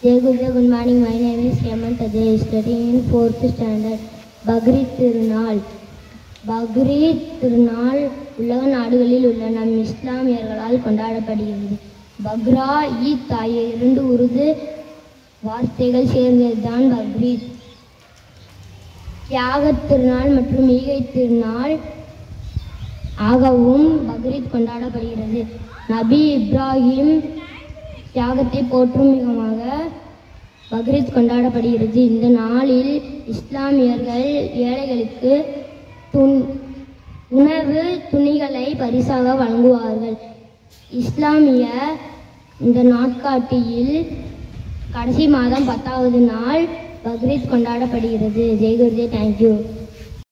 Jai Gurudeva, good morning. My name is Hemant Ajay, studying in fourth standard. Bakrid திருநாள் பக்ரீத் திருநாள் உலக நாடுகளில் உள்ள நம் இஸ்லாமியர்களால் கொண்டாடப்படுகிறது பக்ரா ஈத் ஆகிய இரண்டு உருது வார்த்தைகள் சேர்ந்ததுதான் பக்ரீத் தியாகத் திருநாள் மற்றும் ஈகை திருநாள் ஆகவும் பக்ரீத் கொண்டாடப்படுகிறது நபி இப்ராஹிம் தியாகத்தை போற்றும் விதமாக பக்ரீத் கொண்டாடப்படுகிறது இந்த நாளில் இஸ்லாமியர்கள் ஏழைகளுக்கு துன் உணவு துணிகளை பரிசாக வழங்குவார்கள் இஸ்லாமிய இந்த நாட்காட்டியில் கடைசி மாதம் பத்தாவது நாள் பக்ரீத் கொண்டாடப்படுகிறது ஜெய்குருஜே தேங்க்யூ